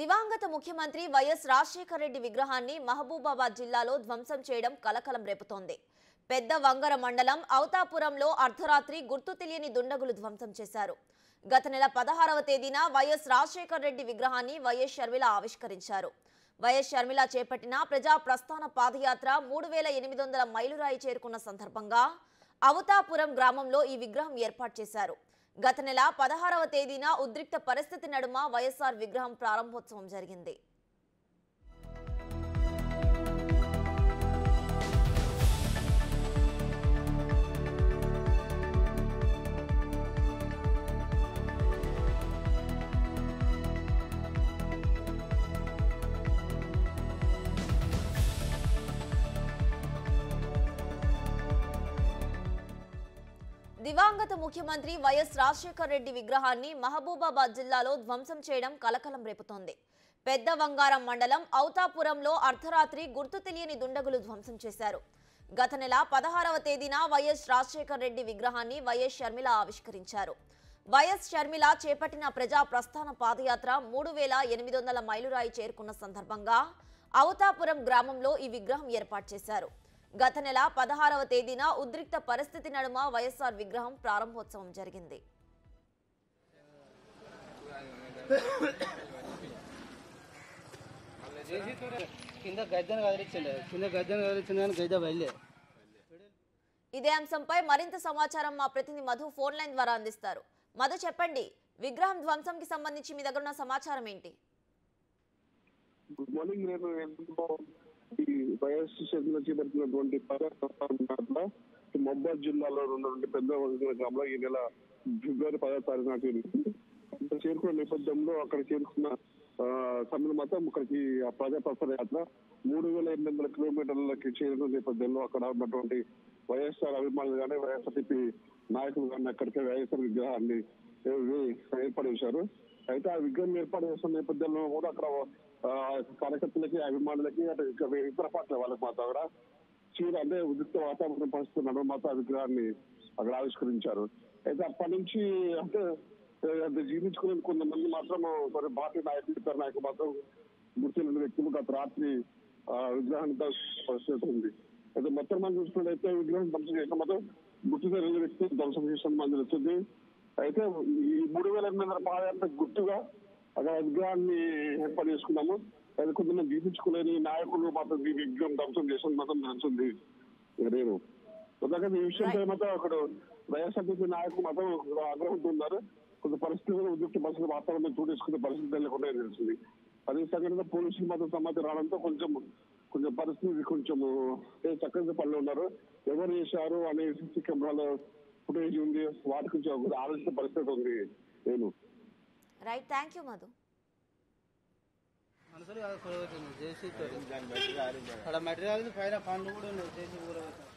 దివంగత ముఖ్యమంత్రి వైఎస్ రాజశేఖర రెడ్డి విగ్రహాన్ని మహబూబాబాద్ జిల్లాలో ధ్వంసం చేయడం కలకలం రేపుతోంది పెద్ద వంగర మండలం అవతాపురంలో అర్ధరాత్రి గుర్తు తెలియని దుండగులు ధ్వంసం చేశారు గత నెల పదహారవ తేదీన వైఎస్ రాజశేఖర రెడ్డి విగ్రహాన్ని వైఎస్ షర్మిల ఆవిష్కరించారు వైఎస్ షర్మిల చేపట్టిన ప్రజా ప్రస్థాన పాదయాత్ర మూడు వేల ఎనిమిది వందల మైలురాయి చేరుకున్న సందర్భంగా అవతాపురం గ్రామంలో ఈ విగ్రహం ఏర్పాటు చేశారు గత నెల పదహారవ తేదీన ఉద్రిక్త పరిస్థితి నడుమ వైఎస్ఆర్ విగ్రహం ప్రారంభోత్సవం జరిగింది దివంగత ముఖ్యమంత్రి వైఎస్ రాజశేఖర్ రెడ్డి విగ్రహాన్ని మహబూబాబాద్ జిల్లాలో ధ్వంసం చేయడం కలకలం రేపుతోంది పెద్ద వంగారం మండలం ఔతాపురంలో అర్ధరాత్రి గుర్తు తెలియని దుండగులు ధ్వంసం చేశారు గత నెల పదహారవ తేదీన వైఎస్ రాజశేఖర్ రెడ్డి విగ్రహాన్ని వైఎస్ షర్మిల ఆవిష్కరించారు వైఎస్ షర్మిల చేపట్టిన ప్రజా ప్రస్థాన పాదయాత్ర మూడు వేల ఎనిమిది వందల మైలురాయి చేరుకున్న సందర్భంగా అవతాపురం గ్రామంలో ఈ విగ్రహం ఏర్పాటు చేశారు గత నెల పదహారవ తేదీన ఉద్రిక్త పరిస్థితి నడుమ వైఎస్ఆర్ విగ్రహం ప్రారంభోత్సవం జరిగింది కింద గద్దెను కదిలించండి కింద గద్దెను కదిలించింది కానీ గద్దె బయలే ఇదే అంశంపై మరింత సమాచారం మా ప్రతినిధి మధు ఫోన్ లైన్ ద్వారా అందిస్తారు మధు చెప్పండి విగ్రహం ధ్వంసంకి సంబంధించి మీ దగ్గర ఉన్న సమాచారం ఏంటి గుడ్ మార్నింగ్ నేను ఎందుకో ఈ వైఎస్ షర్మిల చేపట్టినటువంటి పర్యటన మొహబాద్ జిల్లాలో ఉన్నటువంటి పెద్ద వంగల గ్రామంలో ఈ నెల ఫిబ్రవరి పదో తారీఖు నాటి జరిగింది. అక్కడ చేరుకున్న నేపథ్యంలో అక్కడ చేరుకున్న ఆ, తమిళ మతం అక్కడికి ఆ ప్రజా ప్రసార యాత్ర మూడు వేల ఎనిమిది వందల కిలోమీటర్లకి చేరుకున్న నేపథ్యంలో అక్కడ ఉన్నటువంటి వైఎస్ఆర్ అభిమానులు కానీ వైఎస్ఆర్టీపీ నాయకులు కానీ అక్కడికి వైఎస్ఆర్ విగ్రహాన్ని ఏ- ఏర్పాటు చేశారు అయితే ఆ విగ్రహం ఏర్పాటు చేస్తున్న నేపథ్యంలో కూడా అక్కడ ఆ, కార్యకర్తలకి అభిమానులకి అటు ఇంకా ఇతర పార్టీల వాళ్ళకి మాత్రం అక్కడ చీర అంటే ఉద్రిక్త వాతావరణం పరిస్థితి నడుమ మాత్రం ఆ విగ్రహాన్ని అక్కడ ఆవిష్కరించారు అయితే అప్పటి నుంచి అంటే ఆ, అది జీర్ణించుకునే కొంతమంది మాత్రం మరి పార్టీ నాయకులు ఇతర నాయకులు మాత్రం గుర్తున్న వ్యక్తులు గత రాత్రి ఆ విగ్రహాన్ని ధ్వంసం పరిస్థితి ఉంది అయితే మొత్తం మనం చూసుకున్నట్లయితే విగ్రహం ధ్వంసం చేసిన మాత్రం గుర్తు తెలియని వ్యక్తులు ధ్వంసం చేసిన మంది వచ్చింది అయితే ఈ మూడు వేల ఎనిమిది వందల పాదయాత్ర గుర్తుగా అక్కడ విగ్రహాన్ని ఏర్పాటు చేసుకున్నాము అది కొంతమంది జీవించుకోలేని నాయకులు మాత్రం ఈ విగ్రహం ధ్వంసం చేసిన మాత్రం తెలుస్తుంది నేను ఎందుకంటే ఈ విషయంపై మాత్రం అక్కడ వైఎస్ఆర్సీపీ నాయకులు మాత్రం ఆగ్రహంతో ఉన్నారు కొంత పరిస్థితులు ఉద్రిక్త పరిస్థితులు వాతావరణం చూడేసుకునే పరిస్థితి తెలియకుండా తెలిసింది అదే సంఘటన పోలీసులు మాత్రం సమాచారం రావడంతో కొంచెం కొంచెం పరిస్థితి కొంచెం చక్కగా పనులు ఉన్నారు ఎవరు చేశారు అనే సీసీ కెమెరాలో ఫుటేజ్ ఉంది వాటి గురించి ఒక ఆలోచన పరిస్థితి ఉంది నేను రైట్ థ్యాంక్ యూ మధు మనుషులు కాదు కూడబెట్టింది జేసీ తోటి అక్కడ మెటీరియల్ పైన పండ్లు కూడా ఉన్నాయి జేసీ కూడబెట్టింది